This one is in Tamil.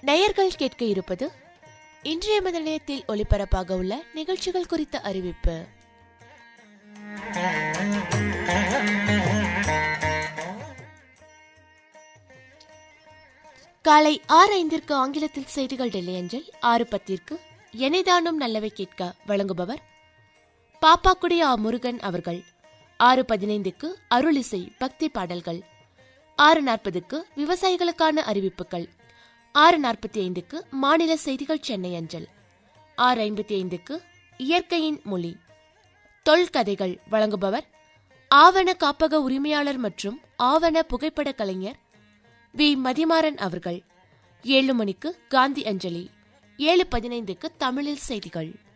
நேயர்கள் கேட்க இருப்பது இன்றைய மதநிலையத்தில் ஒளிபரப்பாக உள்ள நிகழ்ச்சிகள் குறித்த அறிவிப்பு காலை ஆறு ஐந்திற்கு ஆங்கிலத்தில் செய்திகள் டெல்லி அஞ்சல் ஆறு பத்திற்கு எனைதானும் நல்லவை கேட்க வழங்குபவர் பாப்பாக்குடி ஆ முருகன் அவர்கள் ஆறு பதினைந்துக்கு அருளிசை பக்தி பாடல்கள் ஆறு நாற்பதுக்கு விவசாயிகளுக்கான அறிவிப்புகள் ஆறு நாற்பத்தி ஐந்துக்கு மாநில செய்திகள் சென்னை அஞ்சல் ஆறு ஐம்பத்தி ஐந்துக்கு இயற்கையின் மொழி தொல்கதைகள் வழங்குபவர் ஆவண காப்பக உரிமையாளர் மற்றும் ஆவண புகைப்பட கலைஞர் வி மதிமாறன் அவர்கள் ஏழு மணிக்கு காந்தி அஞ்சலி ஏழு பதினைந்துக்கு தமிழில் செய்திகள்